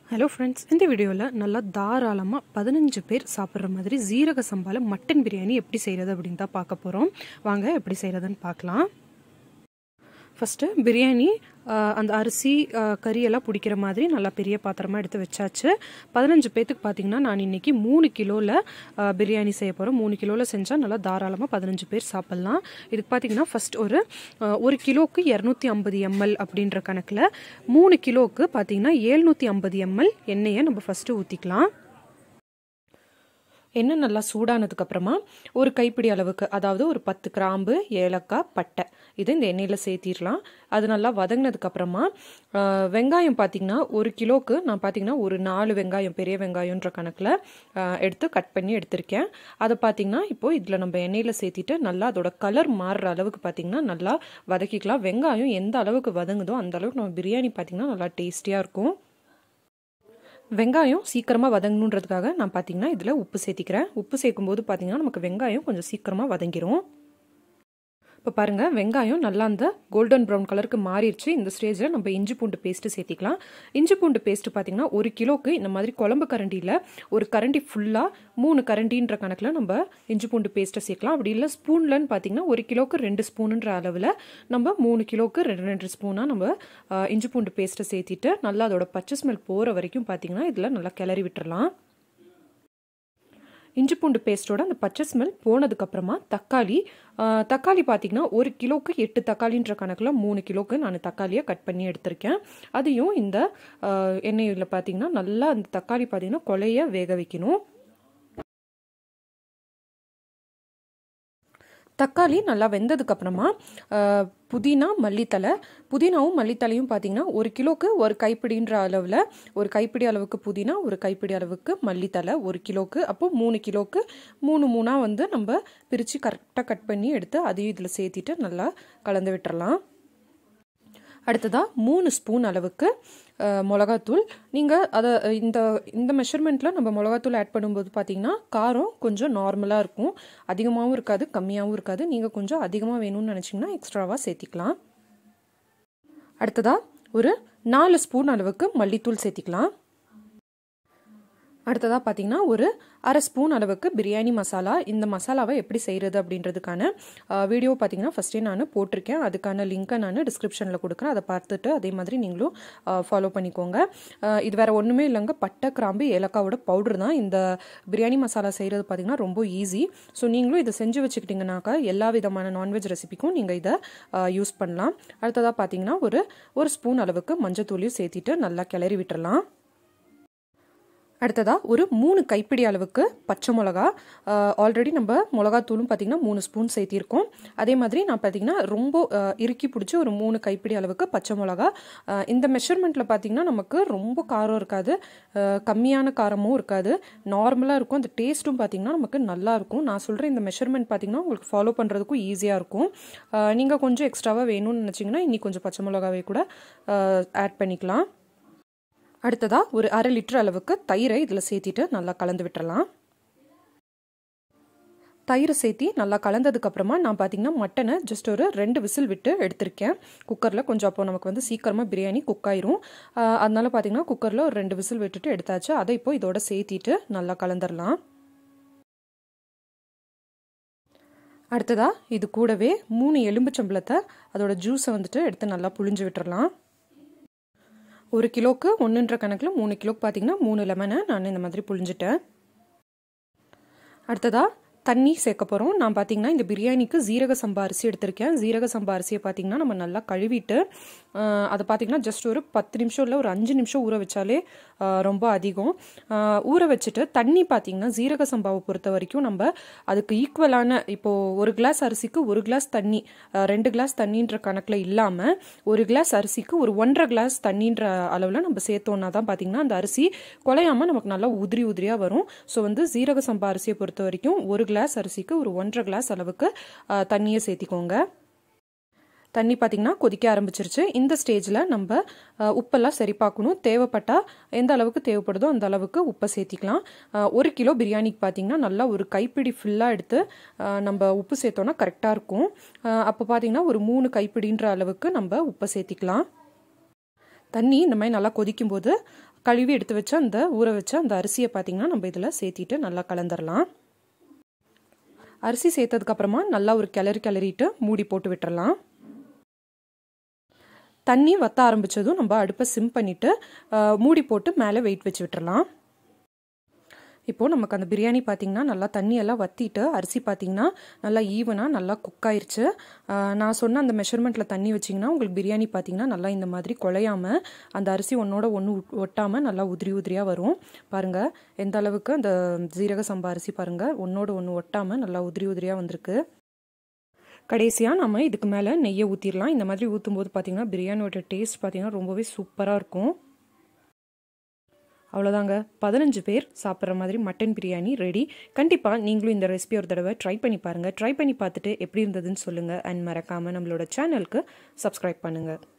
hello friends இந்த வீடியோவில் நல்லா தாராளமாக பதினஞ்சு பேர் சாப்பிட்ற மாதிரி ஜீரக சம்பால மட்டன் பிரியாணி எப்படி செய்கிறது அப்படின்னு தான் பார்க்க போகிறோம் வாங்க எப்படி செய்கிறதுன்னு பார்க்கலாம் ஃபஸ்ட்டு பிரியாணி ஆஹ், அந்த அரிசி ஆஹ், கறியெல்லாம் பிடிக்கிற மாதிரி நல்லா பெரிய பாத்திரமாக எடுத்து வச்சாச்சு பதினஞ்சு பேத்துக்கு பார்த்தீங்கன்னா நான் இன்னைக்கு மூணு கிலோவில் பிரியாணி செய்ய போகிறோம் மூணு கிலோவில் செஞ்சால் நல்லா தாராளமாக பதினஞ்சு பேர் சாப்பிட்லாம் இதுக்கு பார்த்தீங்கன்னா ஃபஸ்ட் ஒரு ஆஹ், ஒரு கிலோவுக்கு இரநூத்தி ஐம்பது எம்எல் அப்படின்ற கணக்கில் மூணு கிலோவுக்கு பார்த்தீங்கன்னா ஏழ்நூற்றி ஐம்பது எம்எல் எண்ணெயை நம்ம ஃபஸ்ட்டு ஊற்றிக்கலாம் எண்ணெய் நல்லா சூடானதுக்கு அப்புறமா ஒரு கைப்பிடி அளவுக்கு அதாவது ஒரு பத்து கிராம்பு ஏலக்காய் பட்டை இது இந்த எண்ணெயில் சேர்த்திடலாம் அது நல்லா வதங்கினதுக்கு அப்புறமா ஆஹ், வெங்காயம் பார்த்தீங்கன்னா ஒரு கிலோக்கு நான் பார்த்தீங்கன்னா ஒரு நாலு வெங்காயம் பெரிய வெங்காயம்ன்ற கணக்கில் ஆஹ், எடுத்து கட் பண்ணி எடுத்திருக்கேன் அதை பார்த்தீங்கன்னா இப்போ இதில் நம்ம எண்ணெயில் சேர்த்திட்டு நல்லா அதோட கலர் மாறுற அளவுக்கு பார்த்தீங்கன்னா நல்லா வதக்கிக்கலாம் வெங்காயம் எந்த அளவுக்கு வதங்குதோ அந்த அளவுக்கு நம்ம பிரியாணி பார்த்தீங்கன்னா நல்லா டேஸ்டியாக இருக்கும் வெங்காயம் சீக்கிரமாக வதங்கணுன்றதுக்காக நான் பார்த்தீங்கன்னா இதில் உப்பு சேர்த்திக்கிறேன் உப்பு சேர்க்கும்போது பார்த்தீங்கன்னா நமக்கு வெங்காயம் கொஞ்சம் சீக்கிரமாக வதங்கிரும் இப்போ பாருங்கள் வெங்காயம் நல்லா அந்த கோல்டன் ப்ரௌன் கலருக்கு மாறிடுச்சு இந்த ஸ்டேஜில் நம்ம இஞ்சி பூண்டு பேஸ்ட்டு சேர்த்திக்கலாம் இஞ்சி பூண்டு பேஸ்ட்டு பார்த்தீங்கன்னா ஒரு கிலோக்கு இந்த மாதிரி குழம்பு கரண்டியில் ஒரு கரண்டி ஃபுல்லாக மூணு கரண்டின்ற கணக்கில் நம்ம இஞ்சி பூண்டு பேஸ்ட்டை சேர்க்கலாம் அப்படி இல்லை ஸ்பூன்லன்னு பார்த்தீங்கன்னா ஒரு கிலோக்கு ரெண்டு ஸ்பூனுன்ற அளவில் நம்ம மூணு கிலோக்கு ரெண்டு ரெண்டு ஸ்பூனாக நம்ம ஆஹ், இஞ்சி பூண்டு பேஸ்ட்டை சேர்த்திட்டு நல்லா அதோட பச்சை ஸ்மெல் போகிற வரைக்கும் பார்த்தீங்கன்னா இதில் நல்லா கிளறி விட்டுறலாம் இஞ்சி பூண்டு பேஸ்ட்டோட அந்த பச்சை ஸ்மெல் போனதுக்கப்புறமா தக்காளி ஆஹ், தக்காளி பார்த்தீங்கன்னா ஒரு கிலோக்கு எட்டு தக்காளின்ற கணக்கில் மூணு கிலோக்கு நான் தக்காளியை கட் பண்ணி எடுத்திருக்கேன் அதையும் இந்த ஆஹ், எண்ணெயில் பார்த்தீங்கன்னா நல்லா அந்த தக்காளி பார்த்தீங்கன்னா கொலைய வேக வைக்கணும் தக்காளி நல்லா வெந்ததுக்கு அப்புறமா ஆஹ், புதினா மல்லித்தலை புதினாவும் மல்லித்தலையும் பார்த்தீங்கன்னா ஒரு கிலோக்கு ஒரு கைப்பிடின்ற அளவில் ஒரு கைப்பிடி அளவுக்கு புதினா ஒரு கைப்பிடி அளவுக்கு மல்லித்தலை ஒரு கிலோக்கு அப்போ மூணு கிலோக்கு மூணு மூணாக வந்து நம்ம பிரித்து கரெக்டாக கட் பண்ணி எடுத்து அதையும் இதில் சேர்த்திட்டு நல்லா கலந்து விட்டுறலாம் அடுத்ததாக மூணு ஸ்பூன் அளவுக்கு அஹ், மிளகாத்தூள் நீங்கள் அதை இந்த இந்த மெஷர்மெண்ட்டில் நம்ம மிளகாத்தூள் ஆட் பண்ணும்போது பார்த்தீங்கன்னா காரம் கொஞ்சம் நார்மலாக இருக்கும் அதிகமாகவும் இருக்காது கம்மியாகவும் இருக்காது நீங்கள் கொஞ்சம் அதிகமாக வேணும்னு நினச்சிங்கன்னா எக்ஸ்ட்ராவாக சேர்த்திக்கலாம் அடுத்ததாக ஒரு நாலு ஸ்பூன் அளவுக்கு மல்லித்தூள் சேர்த்திக்கலாம் அடுத்ததாக பார்த்தீங்கன்னா ஒரு அரை ஸ்பூன் அளவுக்கு பிரியாணி மசாலா இந்த மசாலாவை எப்படி செய்கிறது அப்படின்றதுக்கான வீடியோ பார்த்தீங்கன்னா ஃபஸ்ட்டே நான் போட்டிருக்கேன் அதுக்கான லிங்க்கை நான் டிஸ்கிரிப்ஷனில் கொடுக்குறேன் அதை பார்த்துட்டு அதே மாதிரி நீங்களும் ஃபாலோ பண்ணிக்கோங்க அஹ், இது வேறு ஒன்றுமே இல்லைங்க பட்டை கிராம்பு ஏலக்காவோட பவுடர் தான் இந்த பிரியாணி மசாலா செய்கிறது பார்த்தீங்கன்னா ரொம்ப ஈஸி ஸோ நீங்களும் இதை செஞ்சு வச்சுக்கிட்டிங்கனாக்கா எல்லா விதமான நான்வெஜ் ரெசிபிக்கும் நீங்கள் இதை யூஸ் பண்ணலாம் அடுத்ததாக பார்த்தீங்கன்னா ஒரு ஒரு ஸ்பூன் அளவுக்கு மஞ்சத்தூளையும் சேர்த்திட்டு நல்லா கிளறி விட்டுறலாம் அடுத்ததாக ஒரு மூணு கைப்பிடி அளவுக்கு பச்சை மிளகா ஆல்ரெடி நம்ம மிளகாத்தூளும் பார்த்திங்கன்னா மூணு ஸ்பூன் சேர்த்திருக்கோம் அதே மாதிரி நான் பார்த்திங்கன்னா ரொம்ப அஹ், இறுக்கி பிடிச்சி ஒரு மூணு கைப்பிடி அளவுக்கு பச்சை மிளகா அஹ், இந்த மெஷர்மெண்ட்டில் பார்த்திங்கன்னா நமக்கு ரொம்ப காரம் இருக்காது அஹ், கம்மியான காரமும் இருக்காது நார்மலாக இருக்கும் அந்த டேஸ்ட்டும் பார்த்திங்கன்னா நமக்கு நல்லா இருக்கும் நான் சொல்கிற இந்த மெஷர்மெண்ட் பார்த்திங்கன்னா உங்களுக்கு ஃபாலோ பண்ணுறதுக்கும் ஈஸியாக இருக்கும் நீங்கள் கொஞ்சம் எக்ஸ்ட்ராவாக வேணும்னு நினச்சிங்கன்னா இன்னி கொஞ்சம் பச்சை மிளகாவே கூட ஆட் பண்ணிக்கலாம் அடுத்ததாக ஒரு அரை லிட்டர் அளவுக்கு தயிரை இதில் சேர்த்திட்டு நல்லா கலந்து விட்டுறலாம் தயிர் சேர்த்தி நல்லா கலந்ததுக்கு அப்புறமா நான் பார்த்தீங்கன்னா மட்டனை ஜஸ்ட் ஒரு ரெண்டு விசில் விட்டு எடுத்திருக்கேன் குக்கரில் கொஞ்சம் அப்போ நமக்கு வந்து சீக்கிரமாக பிரியாணி குக் ஆயிரும் ஆஹ் அதனால பார்த்தீங்கன்னா குக்கரில் ஒரு ரெண்டு விசில் விட்டுட்டு எடுத்தாச்சு அதை இப்போ இதோட சேர்த்திட்டு நல்லா கலந்துடலாம் அடுத்ததா இது கூடவே மூணு எலும்புச்சம்பளத்தை அதோட ஜூஸை வந்துட்டு எடுத்து நல்லா புழிஞ்சு விட்டுறலாம் ஒரு கிலோக்கு ஒன்றுன்ற கணக்கில் மூணு கிலோக்கு பார்த்தீங்கன்னா மூணு லெமனை நான் இந்த மாதிரி புழிஞ்சிட்டேன் அடுத்ததாக தண்ணி சேர்க்க போகிறோம் நான் பார்த்தீங்கன்னா இந்த பிரியாணிக்கு ஜீரக சம்பா அரிசி எடுத்திருக்கேன் ஜீரக சம்பா அரிசியை பார்த்தீங்கன்னா நம்ம நல்லா கழுவிட்டு ஆஹ், அதை பார்த்தீங்கன்னா ஜஸ்ட் ஒரு பத்து நிமிஷம் இல்லை ஒரு அஞ்சு நிமிஷம் ஊற வச்சாலே ஆஹ், ரொம்ப அதிகம் ஆஹ், ஊற வச்சுட்டு தண்ணி பார்த்தீங்கன்னா ஜீரக சம்பாவை பொறுத்த வரைக்கும் நம்ம அதுக்கு ஈக்குவலான இப்போது ஒரு கிளாஸ் அரிசிக்கு ஒரு கிளாஸ் தண்ணி ஆஹ், ரெண்டு கிளாஸ் தண்ணின்ற கணக்கில் இல்லாமல் ஒரு கிளாஸ் அரிசிக்கு ஒரு ஒன்றரை கிளாஸ் தண்ணின்ற அளவில் நம்ம சேர்த்தோன்னா தான் பார்த்தீங்கன்னா அந்த அரிசி குலையாமல் நமக்கு நல்லா உதிரி உதிரியாக வரும் ஸோ வந்து ஜீரக சம்பா அரிசியை பொறுத்த வரைக்கும் ஒரு கிளாஸ் அரிசிக்கு ஒரு ஒன்றரை கிளாஸ் அளவுக்கு ஆஹ், தண்ணியை சேர்த்திக்கோங்க தண்ணி பார்த்திங்கன்னா கொதிக்க ஆரம்பிச்சிருச்சு இந்த ஸ்டேஜில் நம்ம அஹ், உப்பெல்லாம் சரி பார்க்கணும் தேவைப்பட்டால் எந்த அளவுக்கு தேவைப்படுதோ அந்த அளவுக்கு உப்பை சேர்த்திக்கலாம் அஹ், ஒரு கிலோ பிரியாணிக்கு பார்த்திங்கன்னா நல்லா ஒரு கைப்பிடி ஃபுல்லாக எடுத்து அஹ், நம்ம உப்பு சேர்த்தோன்னா கரெக்டாக இருக்கும் அஹ், அப்போ பார்த்திங்கன்னா ஒரு மூணு கைப்பிடின்ற அளவுக்கு நம்ம உப்பை சேர்த்திக்கலாம் தண்ணி இந்த மாதிரி நல்லா கொதிக்கும்போது கழுவி எடுத்து வச்ச அந்த ஊற வச்ச அந்த அரிசியை பார்த்திங்கன்னா நம்ம இதில் சேர்த்திட்டு நல்லா கலந்துடலாம் அரிசி சேர்த்ததுக்கப்புறமா நல்லா ஒரு கிளறி கிளறிட்டு மூடி போட்டு விட்டுறலாம் தண்ணி வத்த ஆரம்பித்ததும் நம்ம அடுப்பை சிம் பண்ணிவிட்டு மூடி போட்டு மேலே வெயிட் வச்சு விட்டுறலாம் இப்போது நமக்கு அந்த பிரியாணி பார்த்திங்கன்னா நல்லா தண்ணியெல்லாம் வற்றிட்டு அரிசி பார்த்திங்கன்னா நல்லா ஈவனாக நல்லா குக் ஆயிடுச்சு நான் சொன்ன அந்த மெஷர்மெண்ட்டில் தண்ணி வச்சிங்கன்னா உங்களுக்கு பிரியாணி பார்த்திங்கன்னா நல்லா இந்த மாதிரி குழையாமல் அந்த அரிசி ஒன்றோட ஒன்று ஒட்டாமல் நல்லா உதிரி உதிரியாக வரும் பாருங்கள் எந்த அளவுக்கு அந்த ஜீரக சம்பா அரிசி பாருங்கள் ஒன்றோட ஒன்று ஒட்டாமல் நல்லா உதிரி உதிரியாக வந்திருக்கு கடைசியாக நம்ம இதுக்கு மேலே நெய்யை ஊற்றிடலாம் இந்த மாதிரி ஊற்றும்போது பார்த்திங்கன்னா பிரியாணியோட டேஸ்ட் பார்த்திங்கன்னா ரொம்பவே சூப்பராக இருக்கும் அவ்வளோதாங்க பதினஞ்சு பேர் சாப்பிட்ற மாதிரி மட்டன் பிரியாணி ரெடி கண்டிப்பாக நீங்களும் இந்த ரெசிபி ஒரு தடவை ட்ரை பண்ணி பாருங்கள் ட்ரை பண்ணி பார்த்துட்டு எப்படி இருந்ததுன்னு சொல்லுங்கள் அண்ட் மறக்காமல் நம்மளோட சேனலுக்கு சப்ஸ்கிரைப் பண்ணுங்கள்